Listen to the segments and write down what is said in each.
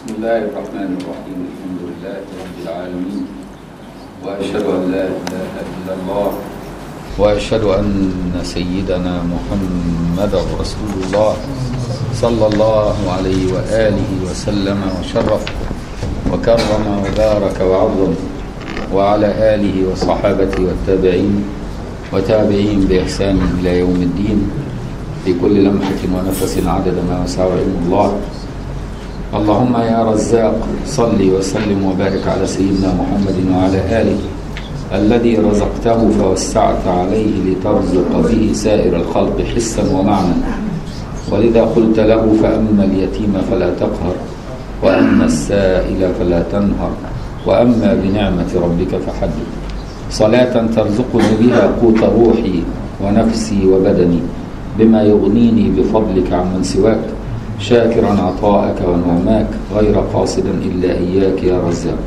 بسم الله الرحمن الرحيم الحمد لله رب العالمين وأشهد أن لا إله إلا الله وأشهد أن سيدنا محمدا رسول الله صلى الله عليه وآله وسلم وشرف وكرم وبارك وعظم وعلى آله وصحابته والتابعين وتابعين بإحسان إلى يوم الدين في كل لمحة ونفس عدد ما وسع علم الله اللهم يا رزاق صل وسلم وبارك على سيدنا محمد وعلى آله الذي رزقته فوسعت عليه لترزق به سائر الخلق حسا ومعنى ولذا قلت له فأما اليتيم فلا تقهر وأما السائل فلا تنهر وأما بنعمة ربك فحدث صلاة ترزقني بها قوت روحي ونفسي وبدني بما يغنيني بفضلك عمن سواك شاكرا عطاءك ونعماك غير قاصدا إلا إياك يا رزاق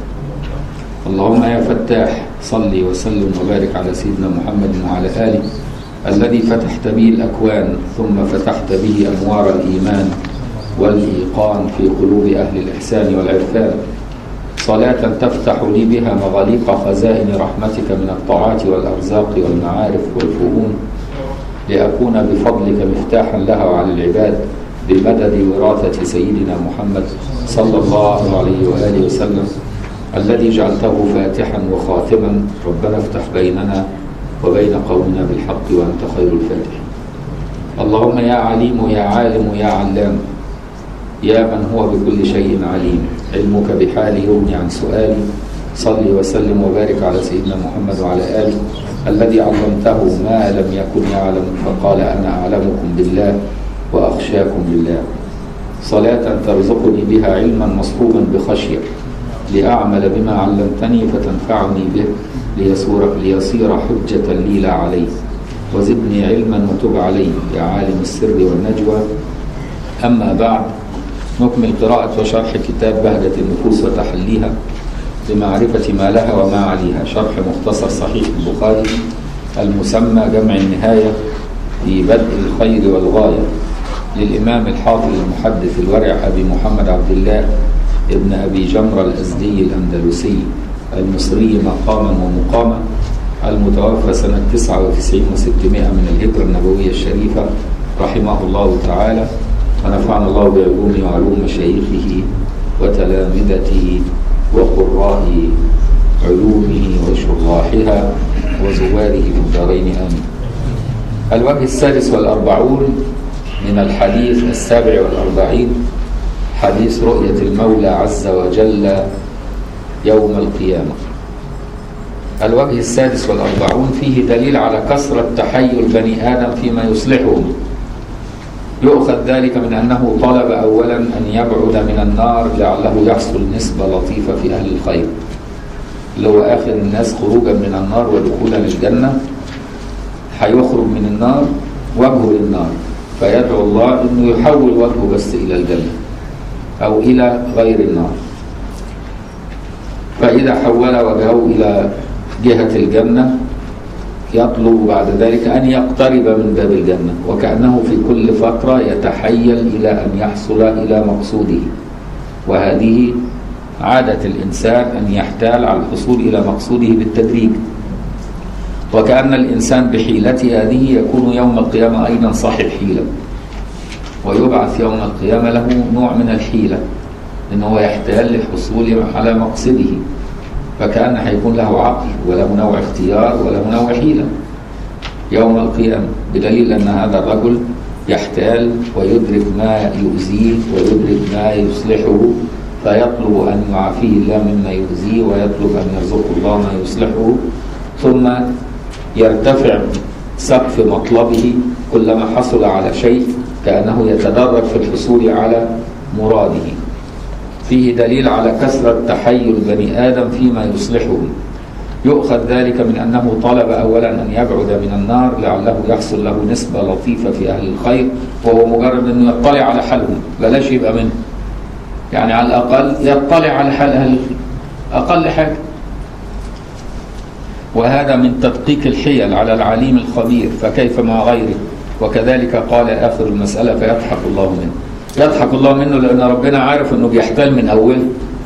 اللهم يا فتاح صل وسلم وبارك على سيدنا محمد وعلى آله الذي فتحت به الأكوان ثم فتحت به أنوار الإيمان والإيقان في قلوب أهل الإحسان والعرفان صلاة تفتح لي بها مغاليق خزائن رحمتك من الطاعات والأرزاق والمعارف والفهوم لأكون بفضلك مفتاحا لها على العباد بمدد وراثة سيدنا محمد صلى الله عليه وآله وسلم الذي جعلته فاتحا وخاتما ربنا افتح بيننا وبين قومنا بالحق وأنت خير الفاتحين اللهم يا عليم يا عالم يا علام يا من هو بكل شيء عليم علمك بحالي يغني عن سؤالي صل وسلم وبارك على سيدنا محمد وعلى آله الذي علمته ما لم يكن يعلم فقال أنا أعلمكم بالله وأخشاكم بالله صلاة ترزقني بها علما مصحوبا بخشية لأعمل بما علمتني فتنفعني به ليصير, ليصير حجة لي لا علي وزدني علما وتب علي يا عالم السر والنجوى أما بعد نكمل قراءة وشرح كتاب بهجة النفوس وتحليها لمعرفة ما لها وما عليها شرح مختصر صحيح البخاري المسمى جمع النهاية في بدء الخير والغاية للإمام الحافظ المحدث الورع أبي محمد عبد الله ابن أبي جمرة الأزدي الأندلسي المصري مقاما ومقاما المتوفى سنة 99 و600 من الهجرة النبوية الشريفة رحمه الله تعالى ونفعنا الله بعلومه وعلوم مشايخه وتلامذته وقراء علومه وشراحها وزواره في الدارين آمين الوجه السادس والأربعون من الحديث السابع والأربعين حديث رؤية المولى عز وجل يوم القيامة الوجه السادس والأربعون فيه دليل على كثرة تحيل بني آدم فيما يصلحهم يؤخذ ذلك من أنه طلب أولا أن يبعد من النار لعله يحصل نسبة لطيفة في أهل الخير اللي هو آخر الناس خروجا من النار ودخولا للجنة هيخرج من النار وجهه للنار فيدعو الله أنه يحول وجهه بس إلى الجنة أو إلى غير النار فإذا حول وجهه إلى جهة الجنة يطلب بعد ذلك أن يقترب من باب الجنة وكأنه في كل فترة يتحيل إلى أن يحصل إلى مقصوده وهذه عادة الإنسان أن يحتال على الحصول إلى مقصوده بالتدريج وكأن الإنسان بحيلته هذه يكون يوم القيامة أيضا صاحب حيلة ويبعث يوم القيامة له نوع من الحيلة إنه يحتال للحصول على مقصده فكان هيكون له عقل وله نوع اختيار وله نوع حيلة يوم القيامة بدليل أن هذا الرجل يحتال ويدرك ما يؤذيه ويدرك ما يصلحه فيطلب أن يعافيه الله مما يؤذيه ويطلب أن يرزقه الله ما يصلحه ثم يرتفع سقف مطلبه كلما حصل على شيء كأنه يتدرج في الحصول على مراده فيه دليل على كثرة تحيل بني آدم فيما يصلحهم يؤخذ ذلك من أنه طلب أولا أن يبعد من النار لعله يحصل له نسبة لطيفة في أهل الخير وهو مجرد أنه يطلع على حالهم بلاش يبقى منه يعني على الأقل يطلع على حال أهل الخير أقل حاجة وهذا من تدقيق الحيل على العليم الخبير فكيف مع غيره وكذلك قال آخر المسألة فيضحك الله منه يضحك الله منه لأن ربنا عارف أنه بيحتال من أوله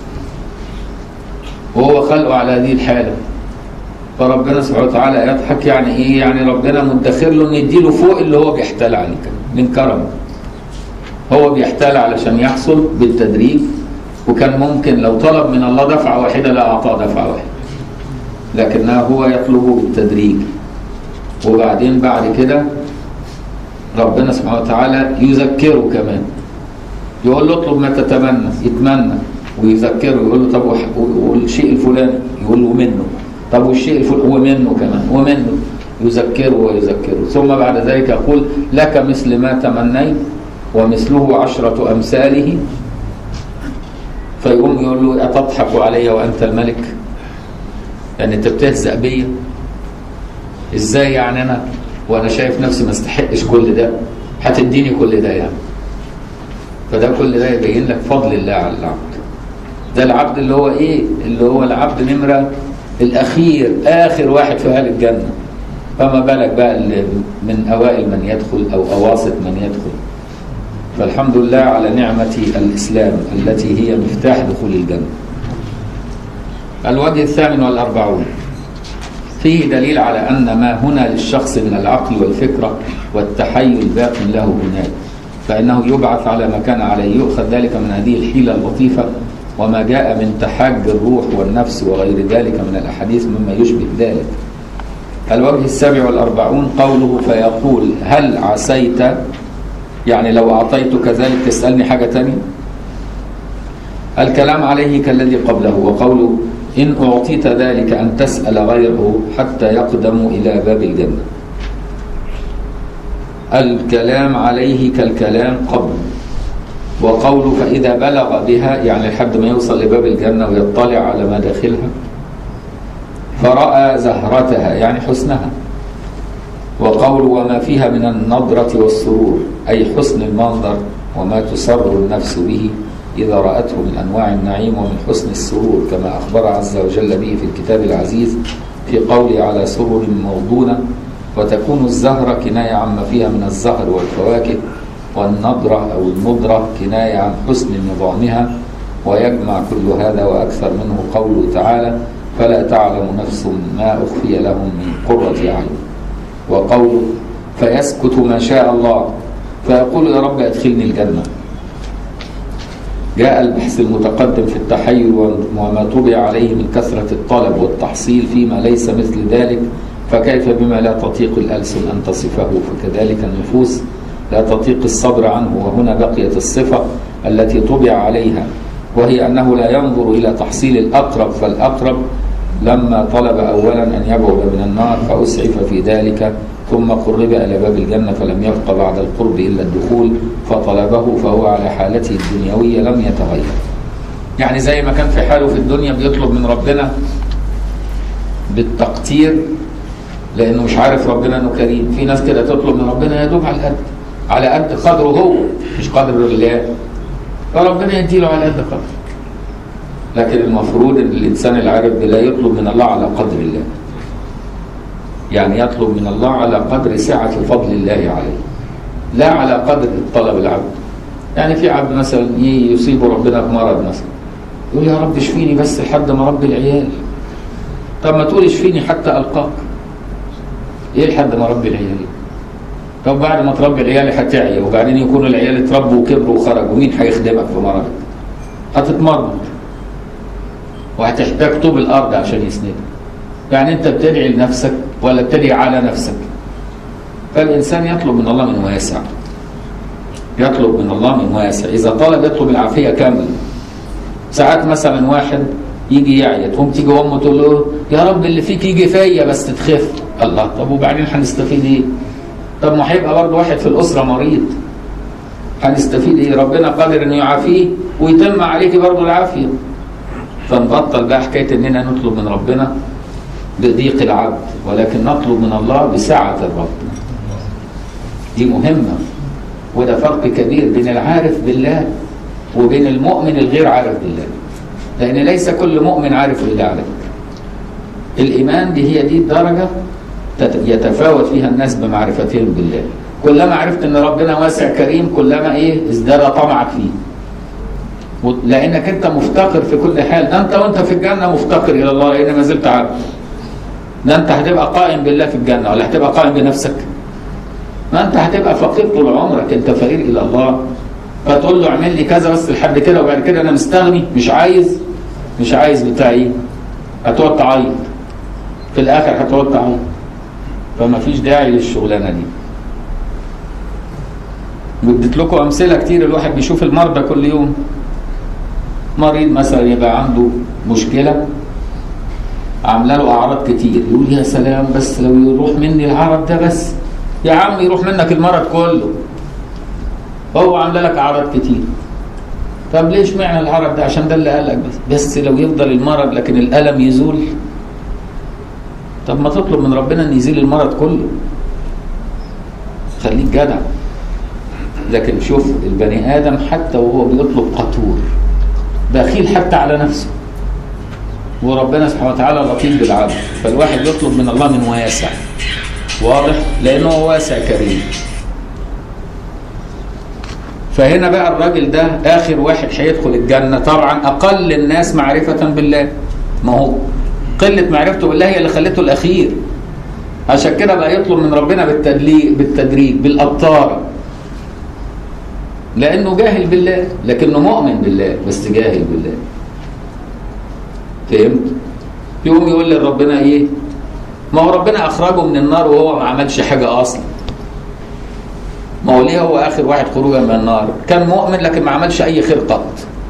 وهو خلقه على هذه الحالة فربنا سبحانه وتعالى يضحك يعني إيه يعني ربنا مدخر له أن يديله فوق اللي هو بيحتال عليه من كرمه هو بيحتال علشان يحصل بالتدريج وكان ممكن لو طلب من الله دفعة واحدة لا أعطاه دفعة واحدة لكنه هو يطلبه بالتدريج وبعدين بعد كده ربنا سبحانه وتعالى يذكره كمان يقول له اطلب ما تتمنى يتمنى ويذكره يقول له طب والشيء الفلاني يقول له منه طب والشيء الفلاني ومنه كمان ومنه يذكره ويذكره ثم بعد ذلك يقول لك مثل ما تمنيت ومثله عشرة أمثاله فيقوم يقول له أتضحك علي وأنت الملك يعني أنت بتهزأ بيا إزاي يعني أنا وأنا شايف نفسي ما استحقش كل ده هتديني كل ده يعني فده كل ده يبين لك فضل الله على العبد ده العبد اللي هو ايه اللي هو العبد نمرة الاخير اخر واحد في اهل الجنة فما بالك بقى اللي من اوائل من يدخل او اواسط من يدخل فالحمد لله على نعمة الاسلام التي هي مفتاح دخول الجنة الوجه الثامن والاربعون فيه دليل على ان ما هنا للشخص من العقل والفكرة والتحيل باق له هناك فإنه يبعث على ما كان عليه يؤخذ ذلك من هذه الحيلة اللطيفة وما جاء من تحاج الروح والنفس وغير ذلك من الأحاديث مما يشبه ذلك الوجه السابع والأربعون قوله فيقول هل عسيت يعني لو أعطيتك ذلك تسألني حاجة تانية الكلام عليه كالذي قبله وقوله إن أعطيت ذلك أن تسأل غيره حتى يقدم إلى باب الجنة الكلام عليه كالكلام قبل وقوله فإذا بلغ بها يعني لحد ما يوصل لباب الجنة ويطلع على مداخلها فرأى زهرتها يعني حسنها وقوله وما فيها من النضرة والسرور أي حسن المنظر وما تسر النفس به إذا رأته من أنواع النعيم ومن حسن السرور كما أخبر عز وجل به في الكتاب العزيز في قوله على سرر موضونة وتكون الزهرة كناية عما فيها من الزهر والفواكه والنضرة أو النضرة كناية عن حسن نظامها ويجمع كل هذا وأكثر منه قوله تعالى فلا تعلم نفس ما أخفي لهم من قرة أعين وقوله فيسكت ما شاء الله فيقول يا رب أدخلني الجنة جاء البحث المتقدم في التحير وما طبع عليه من كثرة الطلب والتحصيل فيما ليس مثل ذلك فكيف بما لا تطيق الألسن أن تصفه فكذلك النفوس لا تطيق الصبر عنه وهنا بقيت الصفة التي طبع عليها وهي أنه لا ينظر إلى تحصيل الأقرب فالأقرب لما طلب أولا أن يبعد من النار فأسعف في ذلك ثم قرب إلى باب الجنة فلم يبق بعد القرب إلا الدخول فطلبه فهو على حالته الدنيوية لم يتغير يعني زي ما كان في حاله في الدنيا بيطلب من ربنا بالتقتير لانه مش عارف ربنا انه كريم في ناس كده تطلب من ربنا يا دوب على القد على قد قدره هو مش قدر الله فربنا يديله على قد قدره لكن المفروض ان الانسان العارف بالله يطلب من الله على قدر الله يعني يطلب من الله على قدر سعة فضل الله عليه لا على قدر طلب العبد يعني في عبد مثلا يصيب ربنا بمرض مثلا يقول يا رب اشفيني بس لحد ما ربي العيال طب ما تقول اشفيني حتى القاك ايه لحد ما ربي العيال طب بعد ما تربي العيال هتعيا وبعدين يكونوا العيال اتربوا وكبروا وخرجوا مين هيخدمك في مرضك هتتمرمط وهتحتاج طوب الارض عشان يسندك يعني انت بتدعي لنفسك ولا بتدعي على نفسك فالانسان يطلب من الله من واسع يطلب من الله من واسع اذا طلب يطلب العافيه كامله ساعات مثلا واحد يجي يعيا تقوم تيجي امه تقول له يا رب اللي فيك يجي فيا بس تتخف الله طب وبعدين هنستفيد ايه؟ طب ما هيبقى برضه واحد في الاسره مريض هنستفيد ايه؟ ربنا قادر انه يعافيه ويتم عليك برضه العافيه فنبطل بقى حكايه اننا نطلب من ربنا بضيق العبد ولكن نطلب من الله بسعه الرب دي مهمه وده فرق كبير بين العارف بالله وبين المؤمن الغير عارف بالله لأن ليس كل مؤمن عارف بالله على فكرة الإيمان دي هي دي الدرجة يتفاوت فيها الناس بمعرفتهم بالله كلما عرفت ان ربنا واسع كريم كلما ايه ازداد طمعك فيه و- لانك انت مفتقر في كل حال ده انت وانت في الجنه مفتقر الى الله لان ما زلت عبد ده انت هتبقى قائم بالله في الجنه ولا هتبقى قائم بنفسك ما انت هتبقى فقير طول عمرك انت فقير الى الله فتقول له اعمل لي كذا بس لحد كده وبعد كده انا مستغني مش عايز مش عايز بتاع ايه هتقعد تعيط في الاخر هتقعد تعيط فما فيش داعي للشغلانه دي واديت لكم امثله كتير الواحد بيشوف المرضى كل يوم مريض مثلا يبقى عنده مشكله عامله له اعراض كتير يقول يا سلام بس لو يروح مني العرض ده بس يا عم يروح منك المرض كله هو عامله لك اعراض كتير طب ليش معنى العرض ده عشان ده اللي قالك بس بس لو يفضل المرض لكن الالم يزول طب ما تطلب من ربنا ان يزيل المرض كله خليك جدع لكن شوف البني ادم حتى وهو بيطلب قطور بخيل حتى على نفسه وربنا سبحانه وتعالى لطيف بالعبد فالواحد يطلب من الله من واسع واضح لانه هو واسع كريم فهنا بقى الراجل ده اخر واحد هيدخل الجنه طبعا اقل الناس معرفه بالله ما هو قله معرفته بالله هي اللي خلته الاخير عشان كده بقى يطلب من ربنا بالتدليق بالتدريج بالابطار لانه جاهل بالله لكنه مؤمن بالله بس جاهل بالله فهمت يقوم يقول لربنا ايه ما هو ربنا اخرجه من النار وهو ما عملش حاجه اصلا ما هو ليه هو اخر واحد خروجا من النار كان مؤمن لكن ما عملش اي خير قط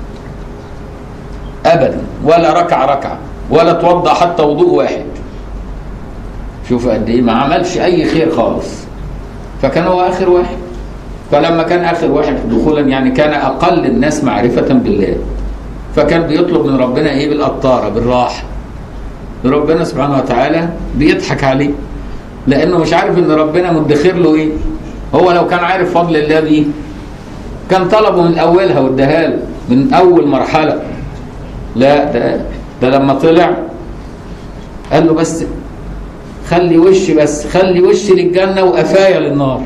ابدا ولا ركع ركعه ولا توضا حتى وضوء واحد شوف قد ايه ما عملش اي خير خالص فكان هو اخر واحد فلما كان اخر واحد دخولا يعني كان اقل الناس معرفه بالله فكان بيطلب من ربنا ايه بالقطاره بالراحه ربنا سبحانه وتعالى بيضحك عليه لانه مش عارف ان ربنا مدخر له ايه هو لو كان عارف فضل الله بيه كان طلبه من اولها واداها له من اول مرحله لا ده ده لما طلع قال له بس خلي وشي بس خلي وشي للجنه وقفايا للنار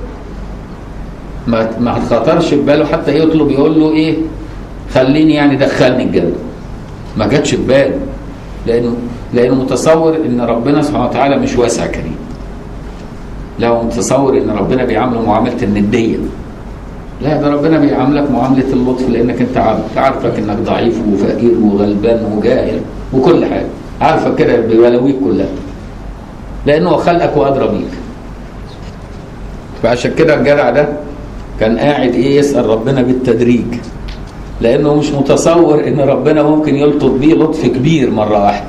ما ما خطرش في باله حتى يطلب يقول له ايه خليني يعني دخلني الجنه ما جاتش في باله لانه لانه متصور ان ربنا سبحانه وتعالى مش واسع كريم لا هو متصور ان ربنا بيعامله معامله النديه لا ده ربنا بيعاملك معامله اللطف لانك انت عبد عارفك انك ضعيف وفقير وغلبان وجاهل وكل حاجه عارفك كده ببلاويك كلها لانه خلقك وادرى بيك فعشان كده الجدع ده كان قاعد ايه يسال ربنا بالتدريج لانه مش متصور ان ربنا ممكن يلطف بيه لطف كبير مره واحده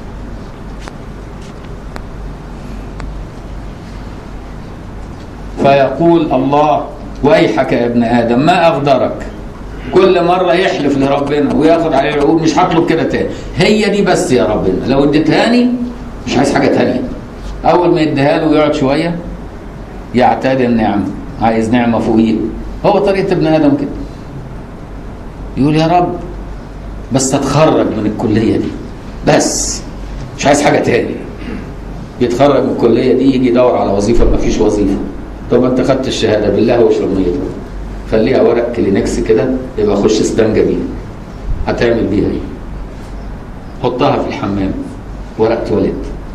فيقول الله ويحك يا ابن ادم ما اغدرك كل مره يحلف لربنا وياخد عليه العقول مش هطلب كده تاني هي دي بس يا ربنا لو اديتهاني مش عايز حاجه تانية اول ما يديها له ويقعد شويه يعتاد النعمه عايز نعمه فوقيه هو طريقه ابن ادم كده يقول يا رب بس اتخرج من الكليه دي بس مش عايز حاجه تاني يتخرج من الكليه دي يجي يدور على وظيفه ما فيش وظيفه طب انت خدت الشهاده بالله واشرب ميه خليها ورق كلينكس كده يبقى خش استنجى بيها هتعمل بيها ايه؟ حطها في الحمام ورق تواليت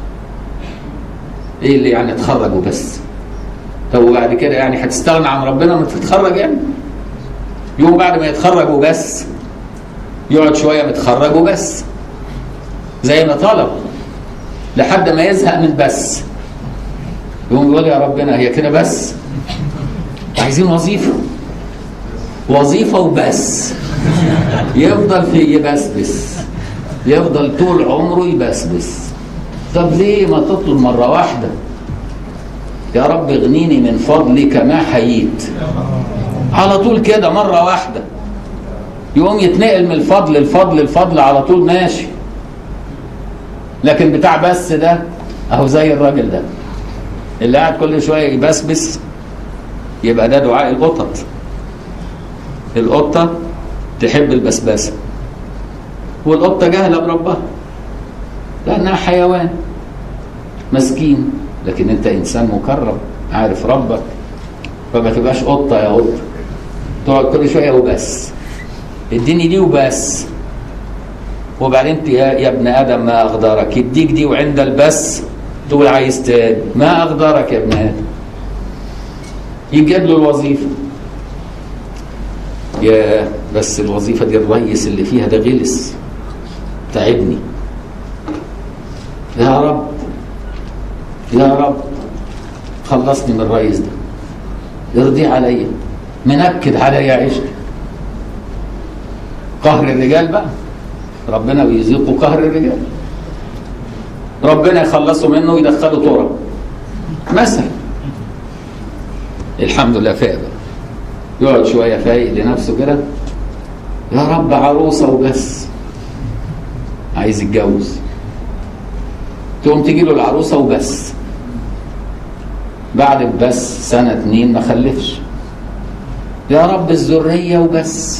ايه اللي يعني اتخرج وبس طب وبعد كده يعني هتستغنى عن ربنا ما تتخرج يعني يوم بعد ما يتخرج وبس يقعد شويه متخرج وبس زي ما طلب لحد ما يزهق من بس يقوم يقول يا ربنا هي كده بس عايزين وظيفه وظيفه وبس يفضل في يبسبس يفضل طول عمره يبسبس طب ليه ما تطلب مره واحده يا رب اغنيني من فضلك ما حييت على طول كده مره واحده يقوم يتنقل من الفضل الفضل الفضل على طول ماشي لكن بتاع بس ده اهو زي الراجل ده اللي قاعد كل شويه يبسبس يبقى ده دعاء القطط القطه تحب البسبسه والقطه جاهله بربها لانها حيوان مسكين لكن انت انسان مكرم عارف ربك فما تبقاش قطه يا قطه تقعد كل شويه وبس اديني دي وبس وبعدين انت يا, يا ابن ادم ما اقدرك يديك دي وعند البس تقول عايز تاني ما اقدرك يا ابن ادم يجيب له الوظيفه يا بس الوظيفه دي الريس اللي فيها ده غلس تعبني يا رب يا رب خلصني من الرئيس ده يرضي عليا منكد عليا عيشتي قهر الرجال بقى ربنا بيذيقوا قهر الرجال ربنا يخلصوا منه ويدخلوا تراب مثلا الحمد لله فاق بقى يقعد شويه فايق لنفسه كده يا رب عروسه وبس عايز يتجوز تقوم تجي له العروسه وبس بعد بس سنه اتنين ما خلفش يا رب الذريه وبس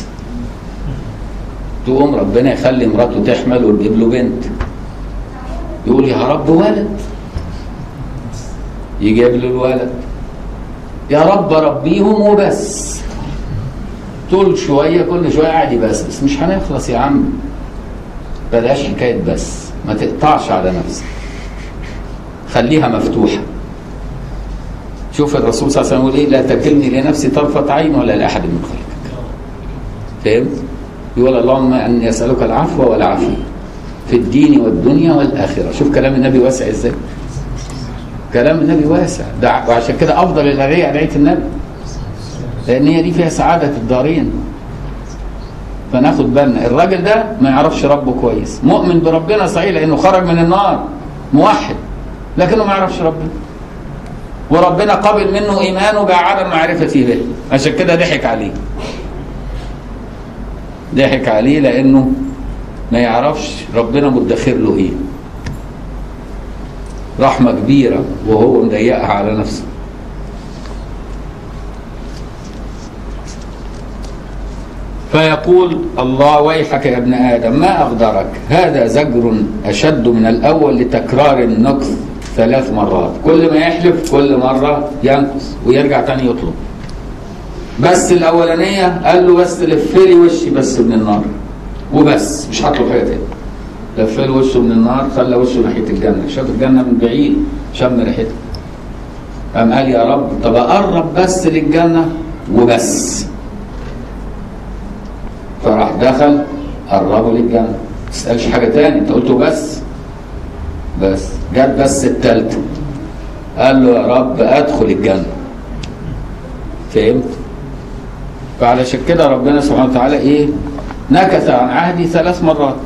تقوم ربنا يخلي مراته تحمل وتجيب له بنت يقول يا رب ولد يجيب له الولد يا رب ربيهم وبس طول شويه كل شويه قاعد يبسبس مش هنخلص يا عم بلاش حكايه بس ما تقطعش على نفسك خليها مفتوحه شوف الرسول صلى الله عليه وسلم يقول ايه لا تكلني لنفسي طرفه عين ولا لاحد من خلقك فهمت يقول اللهم اني اسالك العفو والعافيه في الدين والدنيا والاخره شوف كلام النبي واسع ازاي كلام النبي واسع ده وعشان كده افضل الادعيه ادعيه النبي لان هي دي فيها سعاده الدارين فناخد بالنا الراجل ده ما يعرفش ربه كويس مؤمن بربنا صحيح لانه خرج من النار موحد لكنه ما يعرفش ربنا وربنا قبل منه ايمانه بعدم معرفته به عشان كده ضحك عليه ضحك عليه لانه ما يعرفش ربنا مدخر له ايه رحمه كبيره وهو مضيقها على نفسه فيقول الله ويحك يا ابن ادم ما اغدرك هذا زجر اشد من الاول لتكرار النقص ثلاث مرات كل ما يحلف كل مره ينقص ويرجع تاني يطلب بس الاولانيه قال له بس لف لي وشي بس من النار وبس مش هطلب حاجه تاني لف له وشه من النار خلى وشه ناحيه الجنه شاف الجنه من بعيد شم ريحتها قام قال يا رب طب اقرب بس للجنه وبس فراح دخل قربه للجنه ما تسالش حاجه تاني انت قلته بس بس جت بس التالتة قال له يا رب ادخل الجنه فهمت فعلشان كده ربنا سبحانه وتعالى ايه نكث عن عهدي ثلاث مرات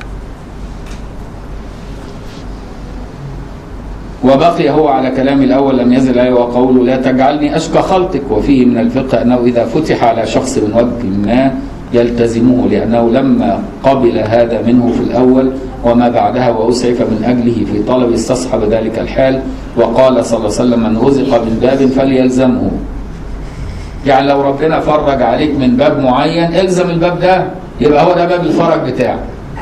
وبقي هو على كلام الأول لم يزل عليه وقوله لا تجعلني أشقى خلقك وفيه من الفقه أنه إذا فتح على شخص من وجه ما يلتزمه لأنه لما قبل هذا منه في الأول وما بعدها وأسعف من أجله في طلب استصحب ذلك الحال وقال صلى الله عليه وسلم من رزق من باب فليلزمه يعني لو ربنا فرج عليك من باب معين الزم الباب ده يبقى هو ده باب الفرج بتاعك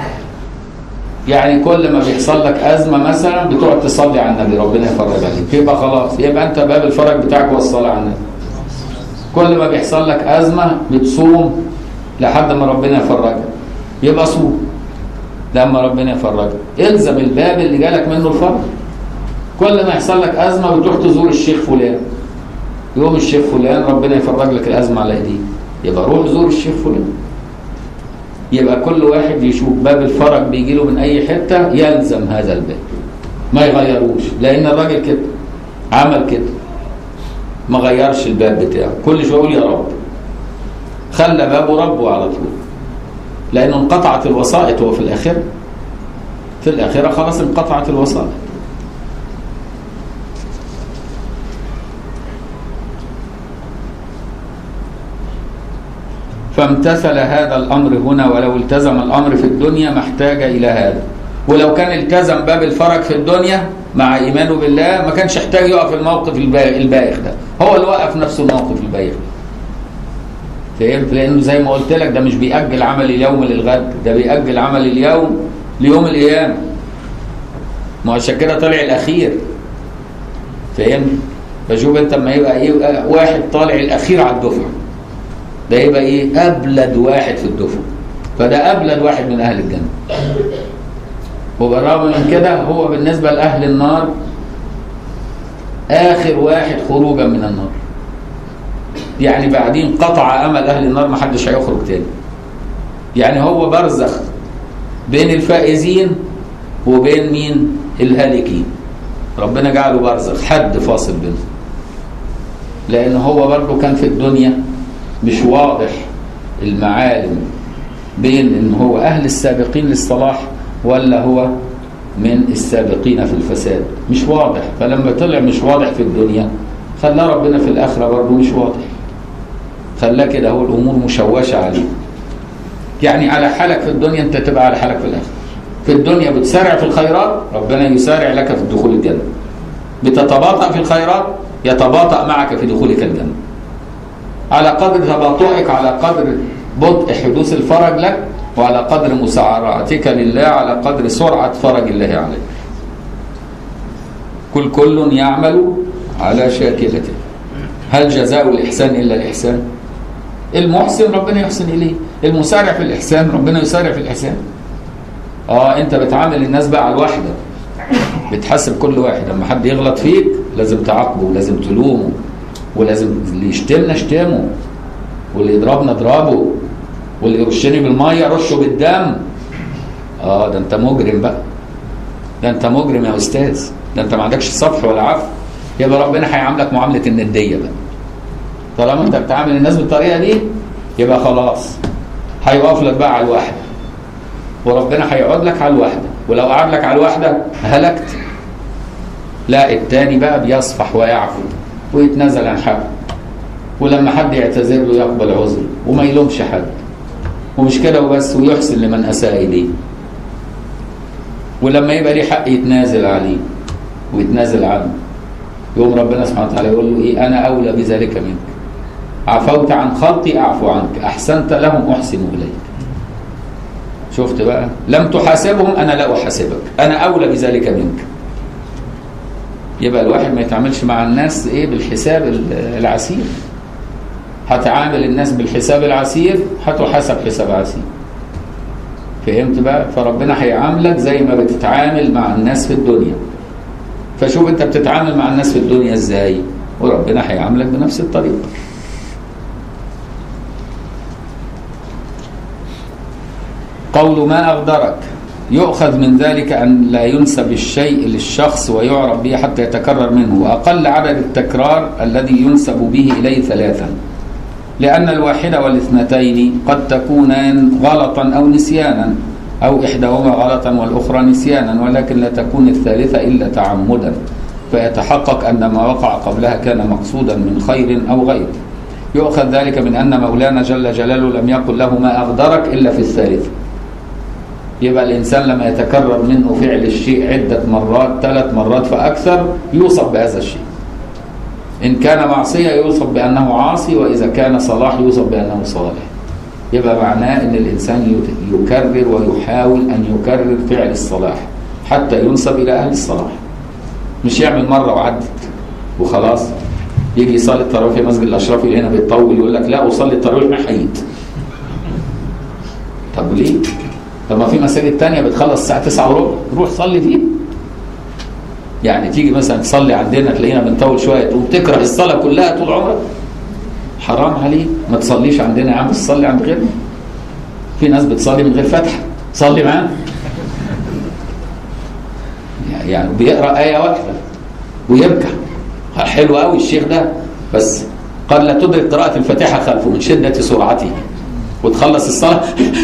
يعني كل ما بيحصل لك ازمه مثلا بتقعد تصلي على النبي ربنا يفرج عليك يبقى خلاص يبقى انت باب الفرج بتاعك هو الصلاه على النبي كل ما بيحصل لك ازمه بتصوم لحد ما ربنا يفرجك يبقى صوم لما ربنا يفرجك الزم الباب اللي جالك منه الفرج كل ما يحصل لك ازمه بتروح تزور الشيخ فلان يوم الشيخ فلان ربنا يفرج لك الازمه على ايديه يبقى روح زور الشيخ فلان يبقى كل واحد يشوف باب الفرج بيجي له من اي حته يلزم هذا الباب ما يغيروش لان الراجل كده عمل كده ما غيرش الباب بتاعه كل شويه يقول يا رب خلى بابه ربه على طول لانه انقطعت الوسائط هو في الاخره في الاخره خلاص انقطعت الوسائط فامتثل هذا الامر هنا ولو التزم الامر في الدنيا ما احتاج الى هذا ولو كان التزم باب الفرج في الدنيا مع ايمانه بالله ما كانش يحتاج يقف الموقف البايخ ده هو اللي وقف نفسه الموقف البايخ ده فهمت لانه زي ما قلت لك ده مش بيأجل عمل اليوم للغد ده بيأجل عمل اليوم ليوم القيامه ما عشان كده طلع الاخير فهمت فشوف انت لما يبقى ايه واحد طالع الاخير على الدفعه ده يبقى ايه ابلد واحد في الدفعه فده ابلد واحد من اهل الجنه وبالرغم من كده هو بالنسبه لاهل النار اخر واحد خروجا من النار يعني بعدين قطع امل اهل النار ما حدش هيخرج تاني يعني هو برزخ بين الفائزين وبين مين الهالكين ربنا جعله برزخ حد فاصل بينهم لان هو برضه كان في الدنيا مش واضح المعالم بين ان هو اهل السابقين للصلاح ولا هو من السابقين في الفساد مش واضح فلما طلع مش واضح في الدنيا خلاه ربنا في الاخره برضه مش واضح خلاه كده هو الامور مشوشه عليه يعني على حالك في الدنيا انت تبقى على حالك في الاخره في الدنيا بتسارع في الخيرات ربنا يسارع لك في دخول الجنه بتتباطأ في الخيرات يتباطأ معك في دخولك الجنه على قدر تباطؤك على قدر بطء حدوث الفرج لك وعلى قدر مسارعتك لله على قدر سرعة فرج الله عليك كل كل يعمل على شاكلته هل جزاء الإحسان إلا الإحسان المحسن ربنا يحسن إليه المسارع في الإحسان ربنا يسارع في الإحسان اه انت بتعامل الناس بقى على الوحدة بتحاسب كل واحد لما حد يغلط فيك لازم تعاقبه ولازم تلومه ولازم اللي يشتمنا اشتمه واللي يضربنا اضربه واللي يرشني بالميه رشه بالدم اه ده انت مجرم بقى ده انت مجرم يا استاذ ده انت ما عندكش صفح ولا عفو يبقى ربنا هيعاملك معامله النديه بقى طالما انت بتعامل الناس بالطريقه دي يبقى خلاص هيقف لك بقى على الواحده وربنا هيقعد لك على الواحده ولو قعد لك على الواحده هلكت لا التاني بقى بيصفح ويعفو ويتنازل عن حقه ولما حد يعتذر له يقبل عذره وما يلومش حد ومش كده وبس ويحسن لمن اساء اليه ولما يبقى ليه حق يتنازل عليه ويتنازل عنه يقوم ربنا سبحانه وتعالى يقول له ايه انا اولى بذلك منك عفوت عن خلقي اعفو عنك احسنت لهم احسن اليك شفت بقى لم تحاسبهم انا لا احاسبك انا اولى بذلك منك يبقى الواحد ما يتعاملش مع الناس ايه بالحساب العسير هتعامل الناس بالحساب العسير هتحاسب حساب عسير فهمت بقى فربنا هيعاملك زي ما بتتعامل مع الناس في الدنيا فشوف انت بتتعامل مع الناس في الدنيا ازاي وربنا هيعاملك بنفس الطريقه قول ما أغدرك يؤخذ من ذلك أن لا ينسب الشيء للشخص ويعرف به حتى يتكرر منه وأقل عدد التكرار الذي ينسب به إليه ثلاثا لأن الواحدة والاثنتين قد تكونان غلطا أو نسيانا أو إحداهما غلطا والأخرى نسيانا ولكن لا تكون الثالثة إلا تعمدا فيتحقق أن ما وقع قبلها كان مقصودا من خير أو غير يؤخذ ذلك من أن مولانا جل جلاله لم يقل له ما أغدرك إلا في الثالثة يبقى الإنسان لما يتكرر منه فعل الشيء عدة مرات ثلاث مرات فأكثر يوصف بهذا الشيء إن كان معصية يوصف بأنه عاصي وإذا كان صلاح يوصف بأنه صالح يبقى معناه أن الإنسان يكرر ويحاول أن يكرر فعل الصلاح حتى ينسب إلى أهل الصلاح مش يعمل مرة وعدت وخلاص يجي يصلي التراويح في مسجد الأشراف اللي هنا بيطول يقول لك لا أصلي التراويح ما حييت طب ليه؟ طب ما في مساجد تانية بتخلص الساعة 9 وربع روح صلي فيه يعني تيجي مثلا تصلي عندنا تلاقينا بنطول شوية تقوم تكره الصلاة كلها طول عمرك حرام عليك ما تصليش عندنا يا عم تصلي عند غيرنا في ناس بتصلي من غير فتحة صلي معانا يعني بيقرأ آية واحدة ويبكى حلو قوي الشيخ ده بس قد لا تدرك قراءة الفاتحة خلفه من شدة سرعته وتخلص الصلاة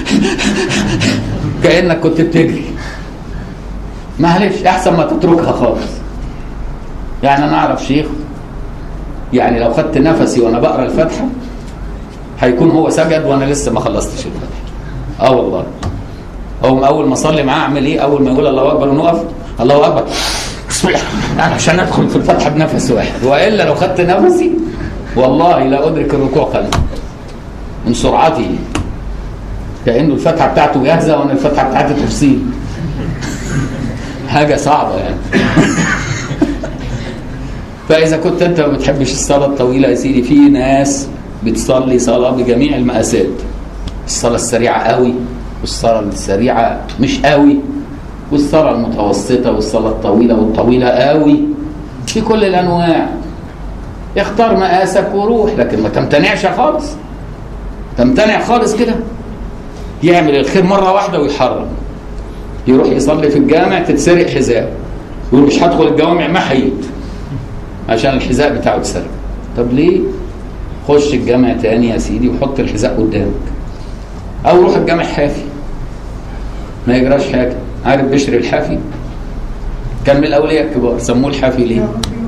كأنك كنت بتجري معلش أحسن ما تتركها خالص يعني أنا أعرف شيخ يعني لو خدت نفسي وأنا بقرأ الفاتحة هيكون هو سجد وأنا لسه ما خلصتش الفاتحة آه والله أقوم أول ما أصلي معاه أعمل إيه؟ أول ما يقول الله أكبر ونقف الله أكبر بسم الله يعني عشان أدخل في الفاتحة بنفس واحد وإلا لو خدت نفسي والله لا أدرك الركوع قلبي من سرعته كأنه الفتحة بتاعته جاهزة وأنا الفتحة بتاعتي تفصيل حاجة صعبة يعني فاذا كنت انت ما بتحبش الصلاه الطويله يا سيدي في ناس بتصلي صلاه بجميع المقاسات الصلاه السريعه قوي والصلاه السريعه مش قوي والصلاه المتوسطه والصلاه الطويله والطويله قوي في كل الانواع اختار مقاسك وروح لكن ما تمتنعش خالص تمتنع خالص كده يعمل الخير مره واحده ويحرم يروح يصلي في الجامع تتسرق حذاءه يقول مش هدخل الجوامع ما حييت عشان الحذاء بتاعه اتسرق طب ليه خش الجامع تاني يا سيدي وحط الحذاء قدامك او روح الجامع حافي ما يجراش حاجه عارف بشر الحافي كان من الاولياء الكبار سموه الحافي ليه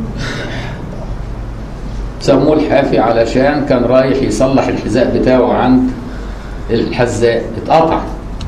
سموه الحافي علشان كان رايح يصلح الحذاء بتاعه عند الحذاء اتقطع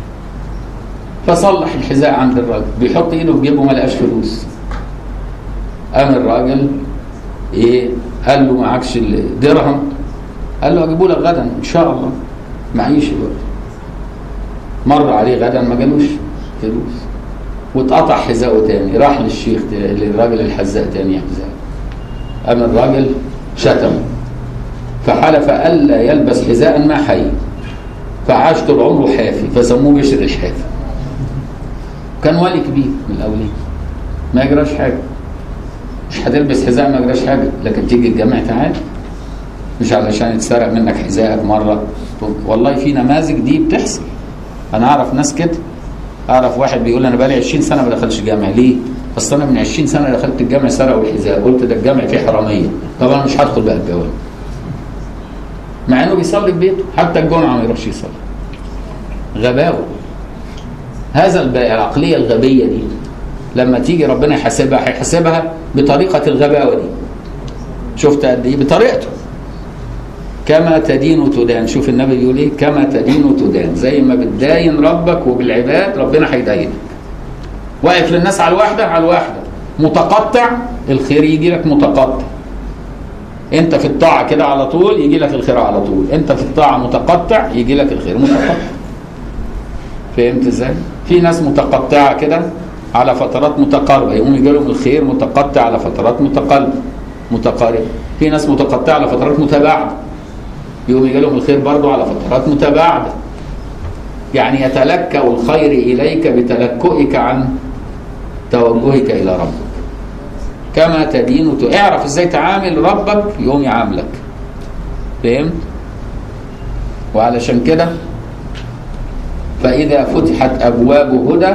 فصلح الحذاء عند الراجل بيحط ايده في جيبه ما لقاش فلوس قام الراجل ايه قال له معكش الدرهم قال له اجيبه لك غدا ان شاء الله معيش الوقت مر عليه غدا ما جالوش فلوس واتقطع حذاءه تاني راح للشيخ للراجل الحذاء تاني حذاء قام الراجل شتمه فحلف الا يلبس حذاء ما حي فعاش طول عمره حافي فسموه بشر الحافي كان ولي كبير من الاولين ما يجراش حاجه مش هتلبس حذاء ما يجراش حاجه لكن تيجي الجامع تعالى مش علشان يتسرق منك حذائك مره والله في نماذج دي بتحصل انا اعرف ناس كده اعرف واحد بيقول انا بقالي 20 سنه ما دخلش جامع ليه؟ اصل انا من 20 سنه دخلت الجامع سرقوا الحذاء قلت ده الجامع فيه حراميه طب انا مش هدخل بقى الجوامع مع انه بيصلي في بيته حتى الجمعه ما يروحش يصلي غباوه هذا العقليه الغبيه دي لما تيجي ربنا يحاسبها هيحاسبها بطريقه الغباوه دي شفت قد ايه بطريقته كما تدين تدان شوف النبي بيقول ايه كما تدين تدان زي ما بتداين ربك وبالعباد ربنا هيداينك واقف للناس على الواحده على الواحده متقطع الخير يجي لك متقطع انت في الطاعه كده على طول يجي لك الخير على طول انت في الطاعه متقطع يجي لك الخير متقطع فهمت ازاي في ناس متقطعه كده على فترات متقاربه يقوم يجي لهم الخير متقطع على فترات متقاربه متقاربه في ناس متقطعه على فترات متباعده يقوم يجي لهم الخير برضه على فترات متباعده يعني يتلكأ الخير اليك بتلكؤك عن توجهك الى ربك كما تدين ت... اعرف ازاي تعامل ربك يقوم يعاملك فهمت وعلشان كده فإذا فتحت أبواب هدى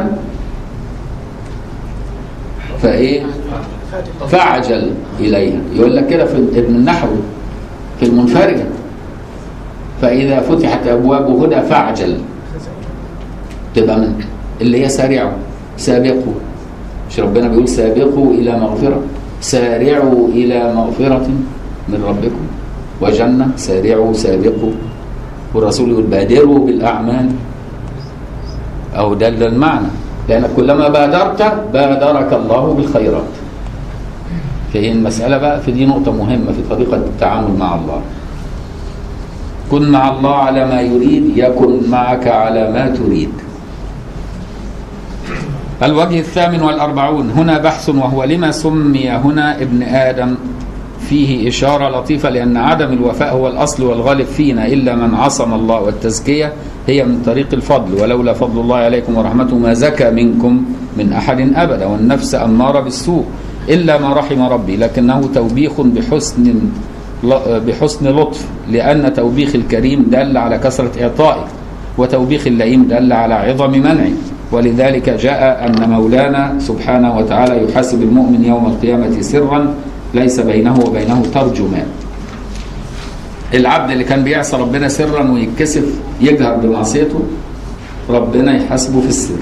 فإيه فعجل إليها يقول لك كده في ابن النحو في المنفرجة فإذا فتحت أبواب هدى فعجل تبقى من اللي هي سارعوا سابقوا مش ربنا بيقول سابقوا إلى مغفرة سارعوا إلى مغفرة من ربكم وجنة سارعوا سابقوا والرسول يقول بادروا بالأعمال أو دل المعنى لأنك كلما بادرت بادرك الله بالخيرات فهي المسألة بقى في دي نقطة مهمة في طريقة التعامل مع الله كن مع الله على ما يريد يكن معك على ما تريد الوجه الثامن والأربعون هنا بحث وهو لما سمي هنا ابن آدم فيه إشارة لطيفة لأن عدم الوفاء هو الأصل والغالب فينا إلا من عصم الله والتزكية هي من طريق الفضل ولولا فضل الله عليكم ورحمته ما زكى منكم من أحد أبدا والنفس أمارة بالسوء إلا ما رحم ربي لكنه توبيخ بحسن بحسن لطف لأن توبيخ الكريم دل على كثرة إعطائه وتوبيخ اللئيم دل على عظم منعه ولذلك جاء أن مولانا سبحانه وتعالى يحاسب المؤمن يوم القيامة سرا ليس بينه وبينه ترجمان العبد اللي كان بيعصى ربنا سرا ويتكسف يجهر بمعصيته ربنا يحاسبه في السر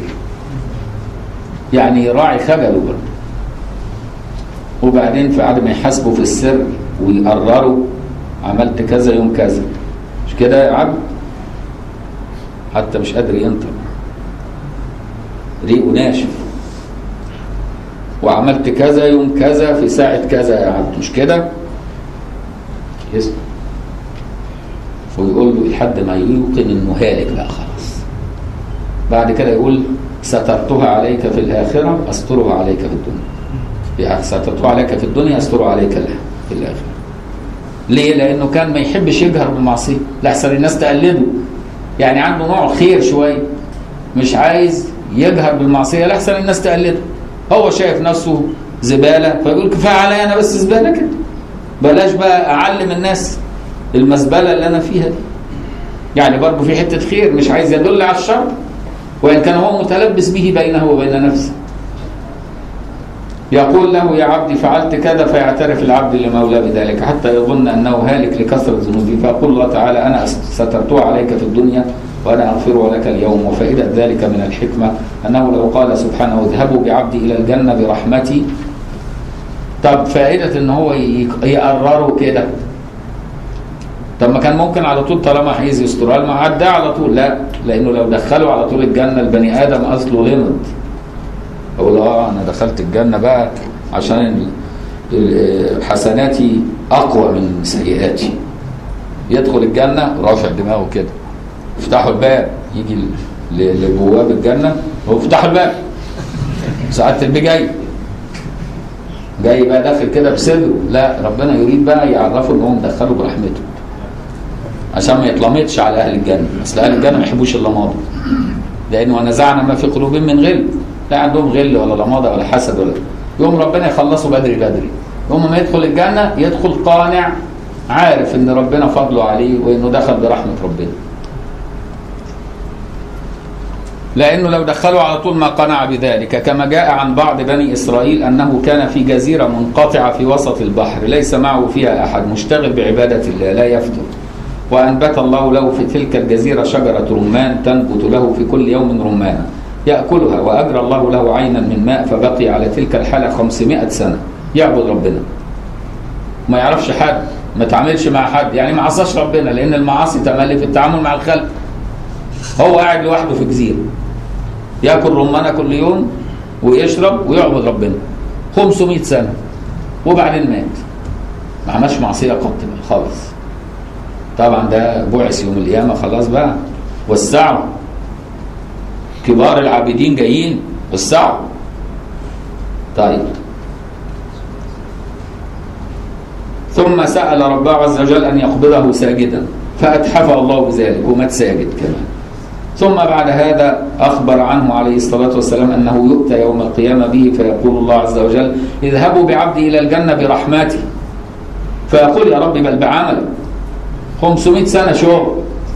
يعني يراعي خجله برضه وبعدين في بعد ما يحاسبه في السر ويقرروا عملت كذا يوم كذا مش كده يا عبد حتى مش قادر ينطق ريقه ناشف وعملت كذا يوم كذا في ساعة كذا يا عبد مش كده يسمع ويقول له لحد ما يوقن انه هالك بقى خلاص بعد كده يقول سترتها عليك في الآخرة أسترها عليك في الدنيا يعني سترته عليك في الدنيا يستر عليك الله في الآخرة ليه؟ لأنه كان ما يحبش يجهر بالمعصية لأحسن الناس تقلده يعني عنده نوع خير شوية مش عايز يجهر بالمعصية لأحسن الناس تقلده هو شايف نفسه زبالة فيقول كفاية عليا أنا بس زبالة كده بلاش بقى أعلم الناس المزبلة اللي أنا فيها دي يعني برضه في حتة خير مش عايز يدل على الشر وإن كان هو متلبس به بينه وبين نفسه يقول له يا عبدي فعلت كذا فيعترف العبد لمولاه بذلك حتى يظن انه هالك لكثره ذنوبه فيقول الله تعالى انا سترته عليك في الدنيا وانا اغفره لك اليوم وفائده ذلك من الحكمه انه لو قال سبحانه اذهبوا بعبدي الى الجنه برحمتي طب فائده ان هو يقرره كده طب ما كان ممكن على طول طالما عايز يسترها ما عدى على طول لا لانه لو دخله على طول الجنه البني ادم اصله لمض اقول اه انا دخلت الجنه بقى عشان حسناتي اقوى من سيئاتي يدخل الجنه رافع دماغه كده يفتحوا الباب يجي لبواب الجنه هو يفتحوا الباب ساعات البي جاي جاي بقى داخل كده بصدره لا ربنا يريد بقى يعرفه ان هو مدخله برحمته عشان ما يتلمطش على اهل الجنه اصل اهل الجنه ما يحبوش اللماضه لانه ونزعنا ما في قلوبهم من غل لا عندهم غل ولا لماضه ولا حسد ولا يوم ربنا يخلصه بدري بدري يوم ما يدخل الجنه يدخل قانع عارف ان ربنا فضله عليه وانه دخل برحمه ربنا لانه لو دخلوا على طول ما قنع بذلك كما جاء عن بعض بني اسرائيل انه كان في جزيره منقطعه في وسط البحر ليس معه فيها احد مشتغل بعباده الله لا يفتر وانبت الله له في تلك الجزيره شجره رمان تنبت له في كل يوم رمانه يأكلها وأجرى الله له عينا من ماء فبقي على تلك الحالة 500 سنة يعبد ربنا ما يعرفش حد ما تعاملش مع حد يعني ما عصاش ربنا لأن المعاصي تملي في التعامل مع الخلق هو قاعد لوحده في جزيرة ياكل رمانة كل يوم ويشرب ويعبد ربنا 500 سنة وبعدين مات ما عملش معصية قط خالص طبعا ده بعث يوم القيامة خلاص بقى وسعوا كبار العابدين جايين وسعوا طيب ثم سأل ربه عز وجل أن يقبضه ساجدا فأتحفه الله بذلك ومات ساجد كمان ثم بعد هذا أخبر عنه عليه الصلاة والسلام أنه يؤتى يوم القيامة به فيقول الله عز وجل اذهبوا بعبدي إلى الجنة برحمتي فيقول يا رب بل بعمل 500 سنة شغل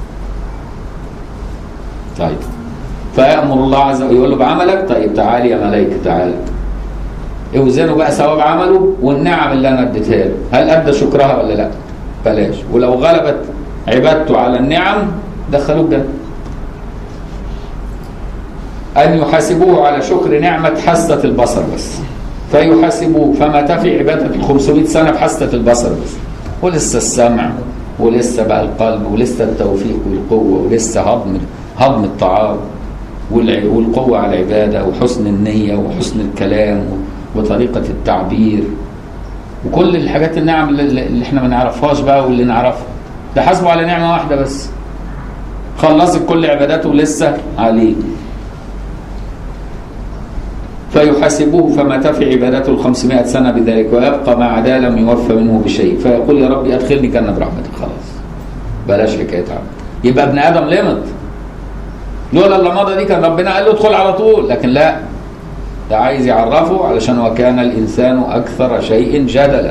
طيب فيأمر الله عز وجل يقول له بعملك طيب تعالي يا ملائكة تعالى اوزنوا بقى ثواب عمله والنعم اللي انا اديتها له هل ادى شكرها ولا لا بلاش ولو غلبت عبادته على النعم دخلوه الجنه ان يحاسبوه على شكر نعمه حاسه البصر بس فيحاسبوه فما تفي عباده ال 500 سنه بحاسه البصر بس ولسه السمع ولسه بقى القلب ولسه التوفيق والقوه ولسه هضم هضم الطعام والقوة على العبادة وحسن النية وحسن الكلام وطريقة التعبير وكل الحاجات النعم اللي احنا ما نعرفهاش بقى واللي نعرفها ده حاسبه على نعمة واحدة بس خلصت كل عباداته لسه عليه فيحاسبوه فما تفي عبادته ال 500 سنة بذلك ويبقى ما عدا لم يوفى منه بشيء فيقول يا ربي أدخلني جنة برحمتك خلاص بلاش حكاية عبد يبقى ابن آدم لمط لولا اللمضه دي كان ربنا قال له ادخل على طول لكن لا ده عايز يعرفه علشان وكان الانسان اكثر شيء جدلا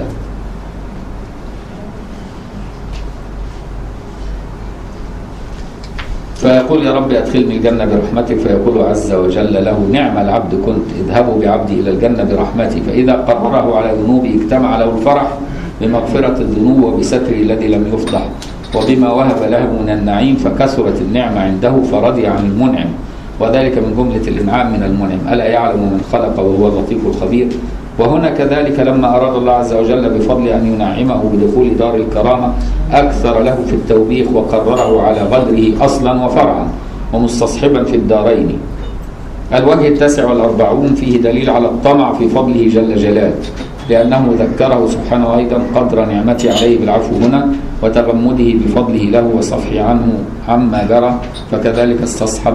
فيقول يا رب ادخلني الجنة برحمتك فيقول عز وجل له نعم العبد كنت اذهبوا بعبدي إلى الجنة برحمتي فإذا قرره على ذنوبه اجتمع له الفرح بمغفرة الذنوب وبستره الذي لم يفضح وبما وهب له من النعيم فكثرت النعمة عنده فرضي عن المنعم وذلك من جملة الإنعام من المنعم ألا يعلم من خلق وهو اللطيف الخبير وهنا كذلك لما أراد الله عز وجل بفضل أن ينعمه بدخول دار الكرامة أكثر له في التوبيخ وقرره على غدره أصلا وفرعا ومستصحبا في الدارين الوجه التاسع والأربعون فيه دليل على الطمع في فضله جل جلاله لأنه ذكره سبحانه أيضا قدر نعمته عليه بالعفو هنا وتغمده بفضله له وصفحه عنه عما جرى فكذلك استصحب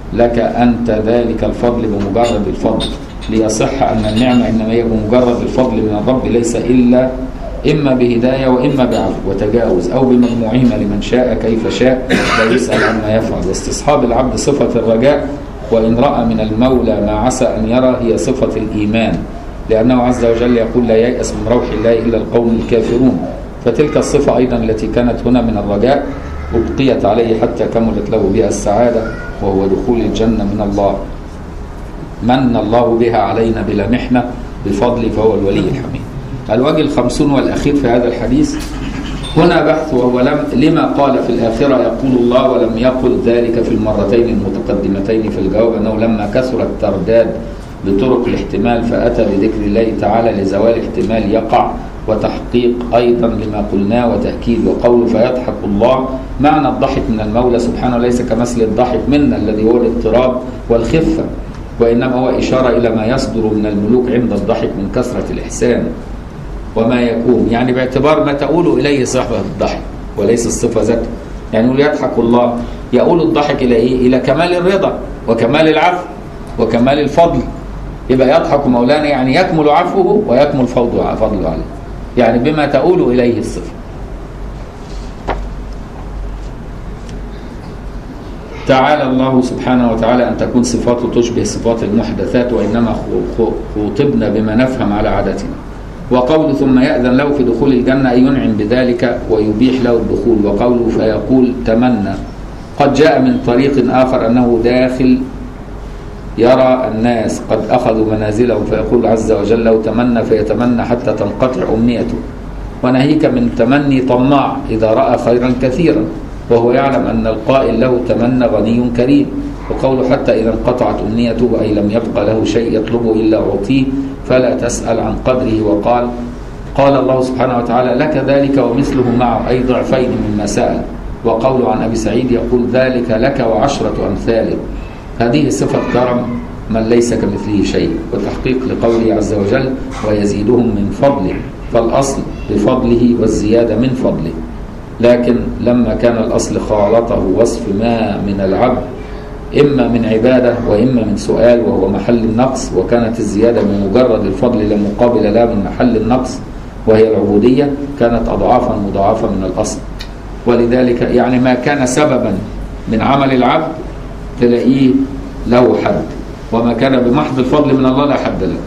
لك أنت ذلك الفضل بمجرد الفضل ليصح أن النعمة إنما هي بمجرد الفضل من الرب ليس إلا إما بهداية وإما بعفو وتجاوز أو بمجموعهما لمن شاء كيف شاء لا يسأل عما يفعل واستصحاب العبد صفة الرجاء وإن رأى من المولى ما عسى أن يرى هي صفة الإيمان لأنه عز وجل يقول لا ييأس من روح الله إلا القوم الكافرون فتلك الصفة أيضا التي كانت هنا من الرجاء أبقيت عليه حتى كملت له بها السعادة وهو دخول الجنة من الله من الله بها علينا بلا محنة بفضل فهو الولي الحميد الوجه الخمسون والأخير في هذا الحديث هنا بحث وهو لم لما قال في الآخرة يقول الله ولم يقل ذلك في المرتين المتقدمتين في الجواب أنه لما كثر الترداد بطرق الاحتمال فأتى بذكر الله تعالى لزوال احتمال يقع وتحقيق أيضا لما قلناه وتأكيد وقول فيضحك الله معنى الضحك من المولى سبحانه ليس كمثل الضحك منا الذي هو الاضطراب والخفة وإنما هو إشارة إلى ما يصدر من الملوك عند الضحك من كثرة الإحسان وما يكون يعني باعتبار ما تقول إليه صفة الضحك وليس الصفة ذاته يعني يقول يضحك الله يقول الضحك إلى إيه؟ إلى كمال الرضا وكمال العفو وكمال الفضل يبقى يضحك مولانا يعني يكمل عفوه ويكمل فضله فضله عليه يعني بما تؤول إليه الصفة تعالى الله سبحانه وتعالى أن تكون صفاته تشبه صفات المحدثات وإنما خوطبنا بما نفهم على عادتنا وقول ثم يأذن له في دخول الجنة أن ينعم بذلك ويبيح له الدخول وقوله فيقول تمنى قد جاء من طريق آخر أنه داخل يرى الناس قد أخذوا منازلهم فيقول عز وجل لو تمنى فيتمنى حتى تنقطع أمنيته وناهيك من تمني طماع إذا رأى خيرا كثيرا وهو يعلم أن القائل له تمنى غني كريم وقوله حتى إذا انقطعت أمنيته أي لم يبق له شيء يطلبه إلا أعطيه فلا تسأل عن قدره وقال قال الله سبحانه وتعالى لك ذلك ومثله معه أي ضعفين مما سأل وقول عن أبي سعيد يقول ذلك لك وعشرة أمثاله هذه صفة كرم من ليس كمثله شيء وتحقيق لقوله عز وجل ويزيدهم من فضله فالأصل بفضله والزيادة من فضله لكن لما كان الأصل خالطه وصف ما من العبد إما من عبادة وإما من سؤال وهو محل النقص وكانت الزيادة من مجرد الفضل لا مقابل لا من محل النقص وهي العبودية كانت أضعافا مضاعفة من الأصل ولذلك يعني ما كان سببا من عمل العبد تلاقيه له حد وما كان بمحض الفضل من الله لا حد له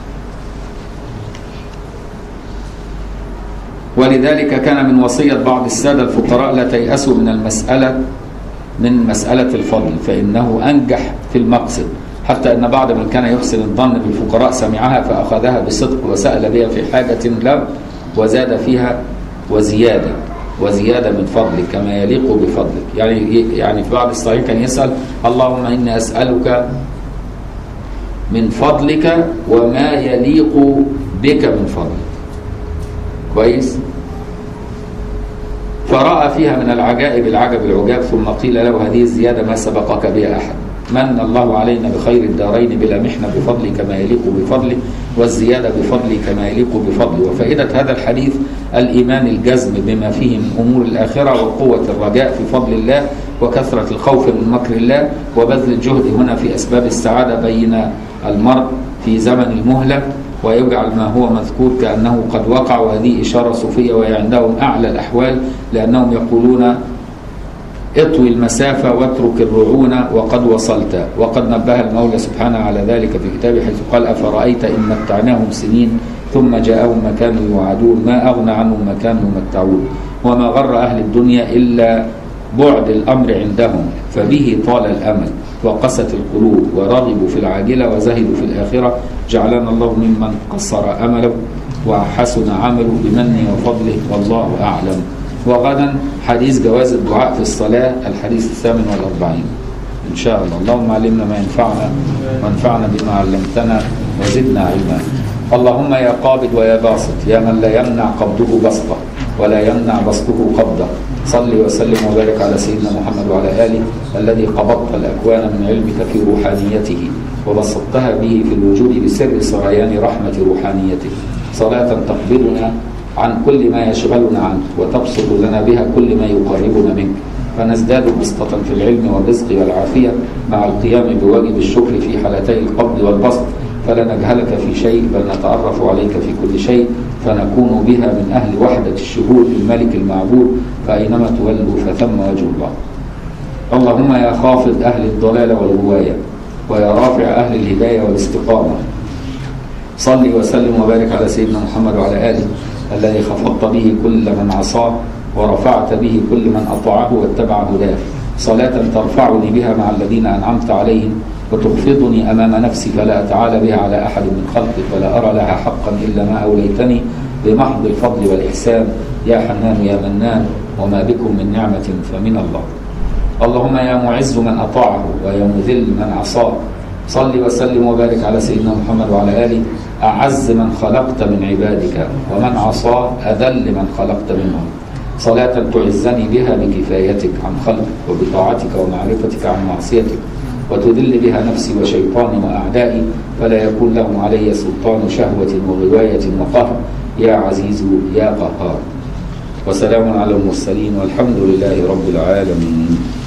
ولذلك كان من وصية بعض السادة الفقراء لا تيأسوا من المسألة من مسألة الفضل فإنه أنجح في المقصد حتى أن بعض من كان يحسن الظن بالفقراء سمعها فأخذها بصدق وسأل بها في حاجة له وزاد فيها وزيادة وزيادة من فضلك كما يليق بفضلك يعني يعني في بعض الصحيح كان يسأل اللهم إني أسألك من فضلك وما يليق بك من فضلك كويس فرأى فيها من العجائب العجب العجاب ثم قيل له هذه الزيادة ما سبقك بها أحد من الله علينا بخير الدارين بلا محنة بفضل كما يليق بفضله والزيادة بفضل كما يليق بفضله وفائدة هذا الحديث الإيمان الجزم بما فيه من أمور الآخرة وقوة الرجاء في فضل الله وكثرة الخوف من مكر الله وبذل الجهد هنا في أسباب السعادة بين المرء في زمن المهلة ويجعل ما هو مذكور كأنه قد وقع وهذه إشارة صوفية وهي عندهم أعلى الأحوال لأنهم يقولون اطوي المسافة واترك الرعونة وقد وصلت وقد نبه المولى سبحانه على ذلك في كتابه حيث قال أفرأيت إن متعناهم سنين ثم جاءهم ما كانوا يوعدون ما أغنى عنهم ما كانوا يمتعون وما غر أهل الدنيا إلا بعد الأمر عندهم فبه طال الأمل وقست القلوب ورغبوا في العاجلة وزهدوا في الآخرة جعلنا الله ممن قصر أمله وحسن عمله بمنه وفضله والله أعلم وغدا حديث جواز الدعاء في الصلاة الحديث الثامن والأربعين إن شاء الله اللهم علمنا ما ينفعنا وانفعنا بما علمتنا وزدنا علما اللهم يا قابض ويا باسط يا من لا يمنع قبضه بسطه ولا يمنع بسطه قبضه صل وسلم وبارك على سيدنا محمد وعلى آله الذي قبضت الأكوان من علمك في روحانيته وبسطتها به في الوجود بسر سريان رحمة روحانيته صلاة تقبلنا عن كل ما يشغلنا عنك وتبسط لنا بها كل ما يقربنا منك فنزداد بسطة في العلم والرزق والعافية مع القيام بواجب الشكر في حالتي القبض والبسط فلا نجهلك في شيء بل نتعرف عليك في كل شيء فنكون بها من أهل وحدة الشهود الملك المعبود فأينما تولوا فثم وجه الله اللهم يا خافض أهل الضلال والغواية ويا رافع أهل الهداية والاستقامة صل وسلم وبارك على سيدنا محمد وعلى آله الذي خفضت به كل من عصاه ورفعت به كل من أطاعه واتبع هداه صلاة ترفعني بها مع الذين أنعمت عليهم وتخفضني أمام نفسي فلا أتعالى بها على أحد من خلقك ولا أرى لها حقا إلا ما أوليتني بمحض الفضل والإحسان يا حنان يا منان وما بكم من نعمة فمن الله اللهم يا معز من أطاعه ويا مذل من عصاه صل وسلم وبارك على سيدنا محمد وعلى آله أعز من خلقت من عبادك ومن عصاه أذل من خلقت منهم صلاة تعزني بها بكفايتك عن خلقك وبطاعتك ومعرفتك عن معصيتك وتذل بها نفسي وشيطاني وأعدائي فلا يكون لهم علي سلطان شهوة وغواية وقهر يا عزيز يا قهار وسلام على المرسلين والحمد لله رب العالمين